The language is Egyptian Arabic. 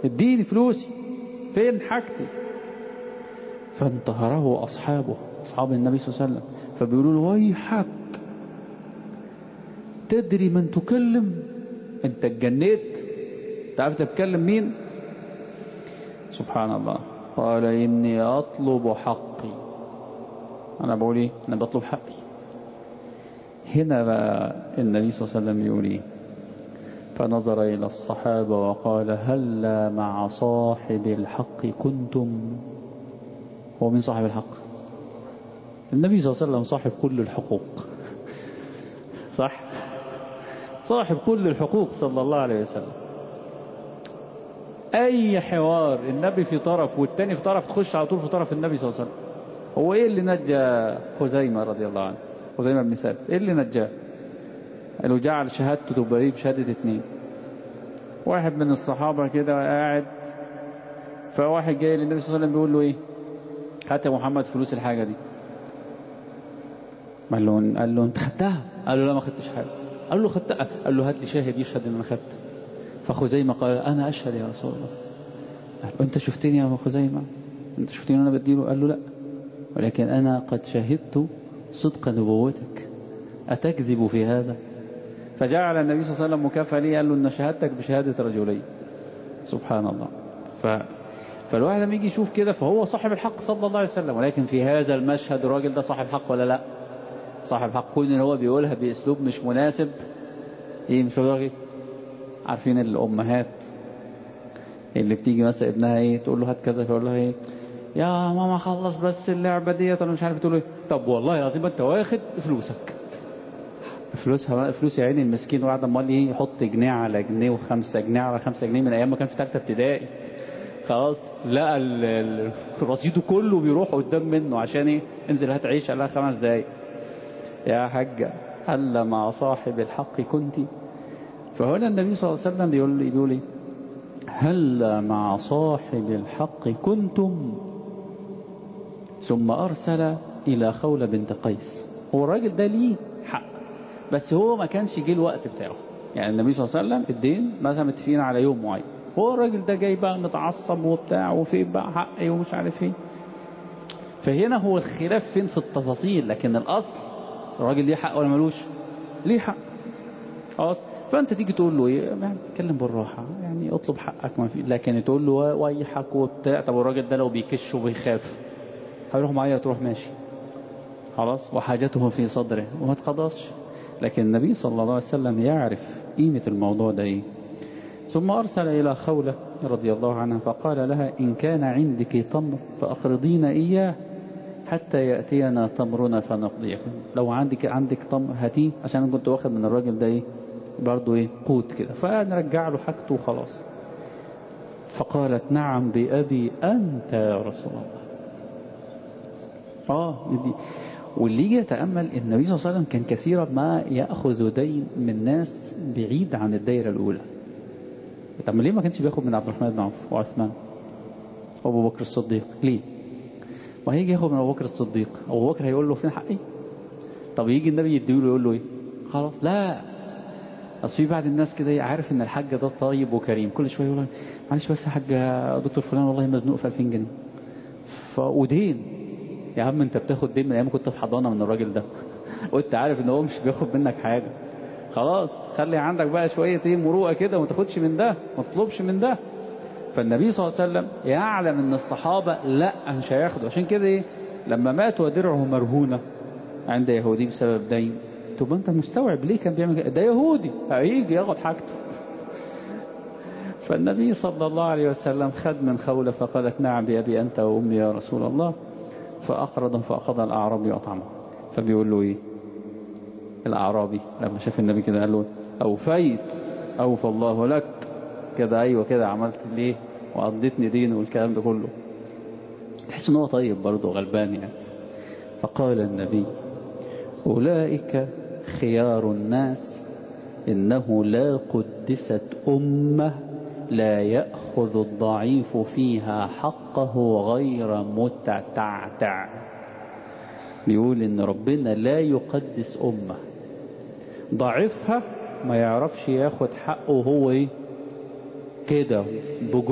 اديني فلوسي فين حاجتي فانتهره أصحابه أصحاب النبي صلى الله عليه وسلم فبيقولوا له ويحك تدري من تكلم انت اتجنيت تعرف تتكلم مين سبحان الله قال إني أطلب حقي أنا بقول إيه أنا بطلب حقي هنا بقى النبي صلى الله عليه وسلم يقول إيه فنظر إلى الصحابة وقال هلا مع صاحب الحق كنتم هو من صاحب الحق النبي صلى الله عليه وسلم صاحب كل الحقوق صح صاحب كل الحقوق صلى الله عليه وسلم اي حوار النبي في طرف والتاني في طرف تخش على طول في طرف النبي صلى الله عليه وسلم هو ايه اللي نجى خزيمة رضي الله عنه خزيمة بن ثابت ايه اللي نجاه قالوا جعل شهادته تبقى ايه بشهادة اتنين واحد من الصحابة كده قاعد فواحد جاي للنبي صلى الله عليه وسلم بيقول له ايه هات يا محمد فلوس الحاجة دي قال له قال له انت خدتها قال له لا ما خدتش حاجة قال له خدتها قال له هات لي شاهد يشهد ان انا خدت فخزيمة قال انا اشهد يا رسول الله قال له انت شفتني يا خزيمة انت شفتني انا بديله قال له لا ولكن انا قد شهدت صدق نبوتك اتكذب في هذا فجعل النبي صلى الله عليه وسلم مكافأة لي قال له ان شهادتك بشهادة رجلين سبحان الله ف فالواحد لما يجي يشوف كده فهو صاحب الحق صلى الله عليه وسلم ولكن في هذا المشهد الراجل ده صاحب حق ولا لا صاحب حق كون ان هو بيقولها باسلوب مش مناسب ايه مش راجل عارفين الامهات اللي بتيجي مثلا ابنها ايه تقول له هات كذا فيقول لها ايه يا ماما خلص بس اللعبه ديت انا مش عارف تقول ايه طب والله العظيم انت واخد فلوسك فلوسها فلوس يا عيني المسكين وقاعد امال ايه يحط جنيه على جنيه وخمسة جنيه على خمسة جنيه من ايام ما كان في ثالثه ابتدائي خلاص لقى رصيده كله بيروح قدام منه عشان ايه انزل هات عيش قال لها خمس دقايق يا حاجة هل مع صاحب الحق كنت فهنا النبي صلى الله عليه وسلم بيقول لي بيقول ايه هل مع صاحب الحق كنتم ثم أرسل إلى خولة بنت قيس هو الراجل ده ليه حق بس هو ما كانش جه الوقت بتاعه يعني النبي صلى الله عليه وسلم الدين مثلا متفقين على يوم معين هو الراجل ده جاي بقى متعصب وبتاع وفين بقى حقي ومش عارف ايه فهنا هو الخلاف فين في التفاصيل لكن الأصل الراجل ليه حق ولا ملوش ليه حق خلاص فانت تيجي تقول له ايه يعني اتكلم بالراحه يعني اطلب حقك ما في لكن تقول له ويحك وبتاع طب الراجل ده لو بيكش وبيخاف هيروح معايا تروح ماشي خلاص وحاجته في صدره وما تقضاش لكن النبي صلى الله عليه وسلم يعرف قيمة الموضوع ده ايه ثم أرسل إلى خولة رضي الله عنها فقال لها إن كان عندك تمر فأقرضين إياه حتى يأتينا تمرنا فنقضيه لو عندك عندك تمر هاتيه عشان أنا كنت واخد من الراجل ده ايه برضه ايه قوت كده فنرجع له حاجته وخلاص فقالت نعم بأبي أنت يا رسول الله اه دي واللي يجي يتأمل النبي صلى الله عليه وسلم كان كثيرا ما يأخذ دين من ناس بعيد عن الدائرة الأولى طب ليه ما كانش بياخد من عبد الرحمن بن عوف وعثمان وابو بكر الصديق ليه ما هيجي ياخد من ابو بكر الصديق ابو بكر هيقول له فين حقي طب يجي النبي يديله يقول له ايه خلاص لا اصل في بعض الناس كده عارف ان الحاج ده طيب وكريم كل شويه يقول معلش بس يا حاج دكتور فلان والله مزنوق في 2000 جنيه ف ودين يا عم انت بتاخد دين من ايام كنت في حضانه من الراجل ده وانت عارف ان هو مش بياخد منك حاجه خلاص خلي عندك بقى شويه ايه مروءه كده وما تاخدش من ده ما تطلبش من ده فالنبي صلى الله عليه وسلم يعلم ان الصحابه لا مش هياخدوا عشان كده ايه لما مات ودرعه مرهونه عند يهودي بسبب دين طب انت مستوعب ليه كان بيعمل كده ده يهودي هيجي ياخد حاجته فالنبي صلى الله عليه وسلم خد من خولة فقالت نعم بأبي أنت وأمي يا رسول الله فأقرض فأخذ الأعرابي وأطعمه فبيقول له إيه الأعرابي لما شاف النبي كده قال له أوفيت أوفى الله لك كده أيوة كده عملت ليه وقضيتني دين والكلام ده كله تحس ان هو طيب برضه غلبان يعني فقال النبي أولئك خيار الناس إنه لا قدست أمة لا يأخذ الضعيف فيها حقه غير متتعتع بيقول إن ربنا لا يقدس أمة ضعيفها ما يعرفش ياخد حقه هو ايه كده